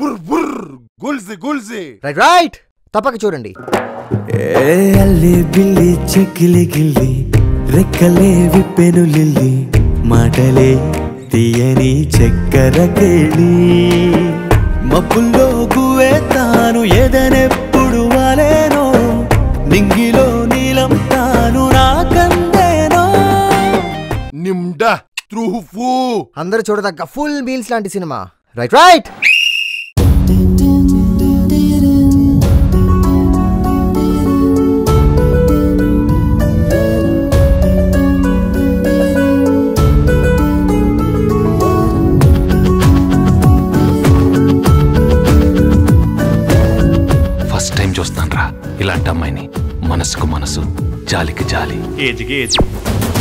బుర్ బుర్ గుల్సి గుల్సి right right తప్పక చూడండి ఏ అల్లి బిల్లి చెక్కిలి గిల్లి రెక్కలే విప్పెను లిల్లి మాటలే తీయని చక్కెర కేళి మబ్బుల్లో గువే తాను ఎదనెప్పుడు వాలేనో నింగిలో నీలం తాను నాకందేనో నిమ్డా త్రూఫు అందరూ చూడదగ్గ ఫుల్ మీల్స్ లాంటి cinema right right first time చూస్తాను రా ఇలాంటి అమ్మాయిని మనసుకు మనసు జాలికి జాలి ఏజ్కి ఏజ్